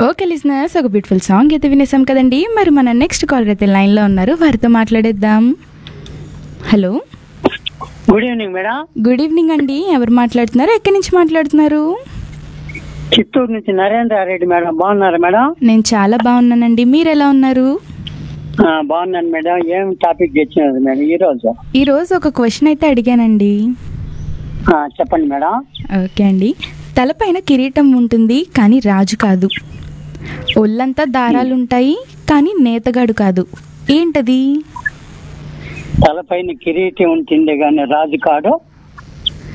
okay listeners ఒక beautiful song అయితే వినేసాం కదండి మరి మన నెక్స్ట్ కాలర్ అయితే లైన్లో ఉన్నారు వారితో మాట్లాడేద్దాం hello good evening madam good evening అండి ఎవరు మాట్లాడుతున్నారు ఎక్కడి నుంచి మాట్లాడుతున్నారు చిత్తూరు నుంచి నరేంద్ర రెడ్డి మేడం బాగున్నారా మేడం నేను చాలా బాగున్నానండి మీరు ఎలా ఉన్నారు ఆ, బాగున్నాను మేడం ఏం టాపిక్ తెచ్చినది మేడం ఈ రోజు ఈరోజు ఒక క్వశ్చన్ అయితే అడిగానండి ఆ, చెప్పండి మేడం ఓకే అండి తలపైన కిరీటం ఉంటుంది కానీ రాజు కాదు ఒళ్ళంతా దారాలు ఉంటాయి కానీ నేతగాడు కాదు ఏంటది తలపైన కిరీటి ఉంటుంది కానీ రాజు కాడు